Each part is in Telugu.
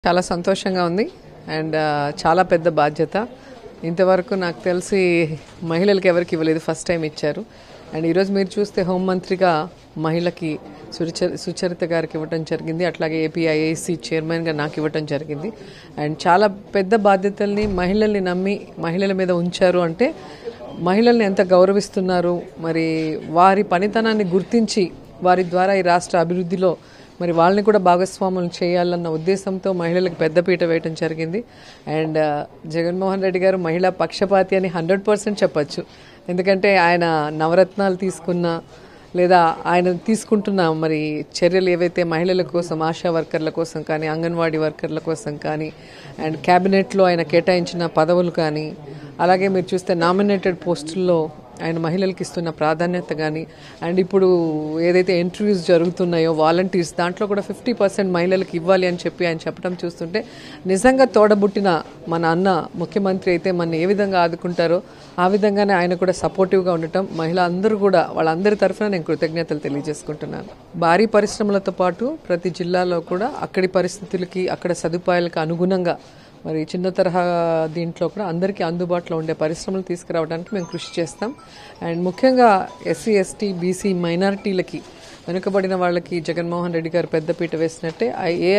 చాలా సంతోషంగా ఉంది అండ్ చాలా పెద్ద బాధ్యత ఇంతవరకు నాకు తెలిసి మహిళలకు ఎవరికి ఇవ్వలేదు ఫస్ట్ టైం ఇచ్చారు అండ్ ఈరోజు మీరు చూస్తే హోంమంత్రిగా మహిళకి సుచ సుచరిత గారికి ఇవ్వటం జరిగింది అట్లాగే ఏపీఐఐసి చైర్మన్గా నాకు ఇవ్వటం జరిగింది అండ్ చాలా పెద్ద బాధ్యతల్ని మహిళల్ని నమ్మి మహిళల మీద ఉంచారు అంటే మహిళల్ని ఎంత గౌరవిస్తున్నారు మరి వారి పనితనాన్ని గుర్తించి వారి ద్వారా ఈ రాష్ట్ర అభివృద్ధిలో మరి వాళ్ళని కూడా భాగస్వాములు చేయాలన్న ఉద్దేశంతో మహిళలకు పెద్దపీట వేయటం జరిగింది అండ్ ఆ, జగన్మోహన్ రెడ్డి గారు మహిళా పక్షపాతి అని హండ్రెడ్ పర్సెంట్ చెప్పచ్చు ఎందుకంటే ఆయన నవరత్నాలు తీసుకున్న లేదా ఆయన తీసుకుంటున్న మరి చర్యలు ఏవైతే మహిళల కోసం ఆశా వర్కర్ల కోసం కానీ అంగన్వాడీ వర్కర్ల కోసం కానీ అండ్ క్యాబినెట్లో ఆయన కేటాయించిన పదవులు కానీ అలాగే మీరు చూస్తే నామినేటెడ్ పోస్టుల్లో ఆయన మహిళలకు ఇస్తున్న ప్రాధాన్యత కానీ అండ్ ఇప్పుడు ఏదైతే ఇంటర్వ్యూస్ జరుగుతున్నాయో వాలంటీర్స్ దాంట్లో కూడా ఫిఫ్టీ పర్సెంట్ మహిళలకు ఇవ్వాలి అని చెప్పి ఆయన చెప్పడం చూస్తుంటే నిజంగా తోడబుట్టిన మన అన్న ముఖ్యమంత్రి అయితే మన ఏ విధంగా ఆదుకుంటారో ఆ విధంగానే ఆయన కూడా సపోర్టివ్గా ఉండటం మహిళ అందరూ కూడా వాళ్ళందరి తరఫున నేను కృతజ్ఞతలు తెలియజేసుకుంటున్నాను భారీ పరిశ్రమలతో పాటు ప్రతి జిల్లాలో కూడా అక్కడి పరిస్థితులకి అక్కడ సదుపాయాలకు అనుగుణంగా మరి చిన్న తరహా దీంట్లో కూడా అందరికీ అందుబాటులో ఉండే పరిశ్రమలు తీసుకురావడానికి మేము కృషి చేస్తాం అండ్ ముఖ్యంగా ఎస్సీ ఎస్టీ బీసీ మైనారిటీలకి వెనుకబడిన వాళ్ళకి జగన్మోహన్ రెడ్డి గారు పెద్దపీట వేసినట్టే ఐ- ఏ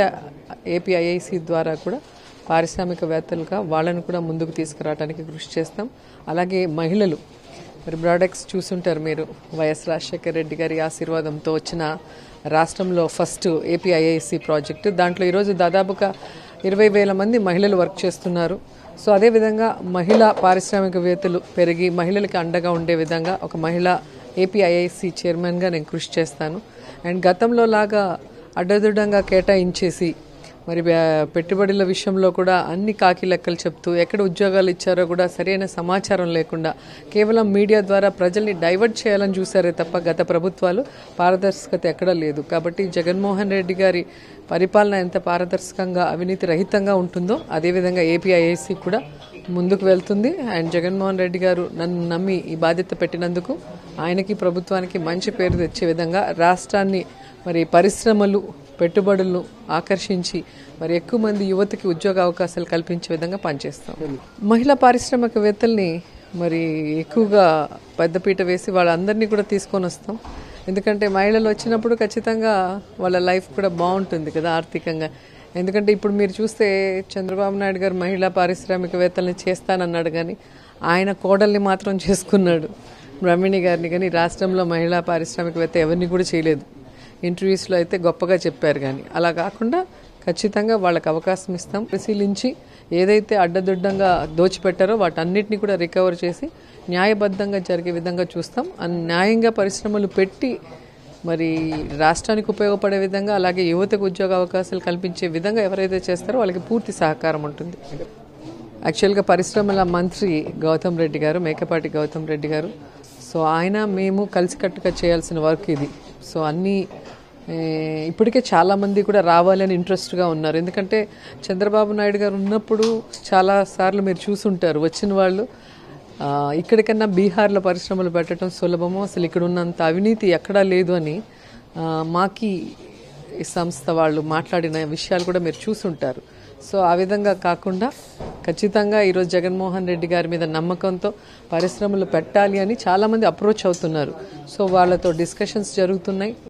ఏపీఐఐసి ద్వారా కూడా పారిశ్రామికవేత్తలుగా వాళ్ళని కూడా ముందుకు తీసుకురావడానికి కృషి చేస్తాం అలాగే మహిళలు మరి బ్రాడక్ట్స్ చూసుంటారు మీరు వైఎస్ రాజశేఖర రెడ్డి గారి ఆశీర్వాదంతో వచ్చిన రాష్ట్రంలో ఫస్ట్ ఏపీఐఐసి ప్రాజెక్టు దాంట్లో ఈరోజు దాదాపుగా ఇరవై వేల మంది మహిళలు వర్క్ చేస్తున్నారు సో అదేవిధంగా మహిళా పారిశ్రామికవేత్తలు పెరిగి మహిళలకు అండగా ఉండే విధంగా ఒక మహిళ ఏపీఐఐసి చైర్మన్గా నేను కృషి చేస్తాను అండ్ గతంలో లాగా అడ్డదిడ్డంగా కేటాయించేసి మరి వ్యా- పెట్టుబడుల విషయంలో కూడా అన్ని కాకి లెక్కలు చెప్తూ ఎక్కడ ఉద్యోగాలు ఇచ్చారో కూడా సరైన సమాచారం లేకుండా కేవలం మీడియా ద్వారా ప్రజల్ని డైవర్ట్ చేయాలని చూసారే తప్ప గత ప్రభుత్వాలు పారదర్శకత ఎక్కడా లేదు కాబట్టి జగన్మోహన్ రెడ్డి గారి పరిపాలన ఎంత పారదర్శకంగా అవినీతి రహితంగా ఉంటుందో అదేవిధంగా ఏపీఐఏసీ కూడా ముందుకు వెళ్తుంది అండ్ జగన్మోహన్ రెడ్డి గారు నన్ను నమ్మి ఈ బాధ్యత పెట్టినందుకు ఆయనకి ప్రభుత్వానికి మంచి పేరు తెచ్చే విధంగా రాష్ట్రాన్ని మరి పరిశ్రమలు పెట్టుబడులను ఆకర్షించి మరి ఎక్కువ మంది యువతకి ఉద్యోగ అవకాశాలు కల్పించే విధంగా పనిచేస్తాం మహిళా పారిశ్రామికవేత్తల్ని మరి ఎక్కువగా పెద్దపీట వేసి వాళ్ళందరినీ కూడా తీసుకొని వస్తాం ఎందుకంటే మహిళలు వచ్చినప్పుడు ఖచ్చితంగా వాళ్ళ లైఫ్ కూడా బాగుంటుంది కదా ఆర్థికంగా ఎందుకంటే ఇప్పుడు మీరు చూస్తే చంద్రబాబు నాయుడు గారు మహిళా పారిశ్రామికవేత్తల్ని చేస్తానన్నాడు కానీ ఆయన కోడల్ని మాత్రం చేసుకున్నాడు బ్రహ్మిణి గారిని కానీ రాష్ట్రంలో మహిళా పారిశ్రామికవేత్త ఎవరిని కూడా చేయలేదు ఇంటర్వ్యూస్లో అయితే గొప్పగా చెప్పారు కానీ అలా కాకుండా ఖచ్చితంగా వాళ్ళకి అవకాశం ఇస్తాం పరిశీలించి ఏదైతే అడ్డదిడ్డంగా దోచిపెట్టారో వాటన్నిటిని కూడా రికవర్ చేసి న్యాయబద్ధంగా జరిగే విధంగా చూస్తాం అన్ న్యాయంగా పరిశ్రమలు పెట్టి మరి రాష్ట్రానికి ఉపయోగపడే విధంగా అలాగే యువతకు ఉద్యోగ అవకాశాలు కల్పించే విధంగా ఎవరైతే చేస్తారో వాళ్ళకి పూర్తి సహకారం ఉంటుంది యాక్చువల్గా పరిశ్రమల మంత్రి గౌతమ్ రెడ్డి గారు మేకపాటి గౌతమ్ రెడ్డి గారు సో ఆయన మేము కలిసికట్టుగా చేయాల్సిన వర్క్ ఇది సో అన్నీ ఏ, ఇప్పటికే చాలామంది కూడా రావాలని ఇంట్రెస్ట్గా ఉన్నారు ఎందుకంటే చంద్రబాబు నాయుడు గారు ఉన్నప్పుడు చాలా సార్లు మీరు చూసుంటారు వచ్చిన వాళ్ళు ఆ, ఇక్కడికన్నా బీహార్లో పరిశ్రమలు పెట్టడం సులభమో అసలు ఇక్కడ ఉన్నంత అవినీతి ఎక్కడా లేదు అని ఆ, మాకి ఈ సంస్థ వాళ్ళు మాట్లాడిన విషయాలు కూడా మీరు చూసుంటారు సో ఆ విధంగా కాకుండా ఖచ్చితంగా ఈరోజు జగన్మోహన్ రెడ్డి గారి మీద నమ్మకంతో పరిశ్రమలు పెట్టాలి అని చాలామంది అప్రోచ్ అవుతున్నారు సో వాళ్ళతో డిస్కషన్స్ జరుగుతున్నాయి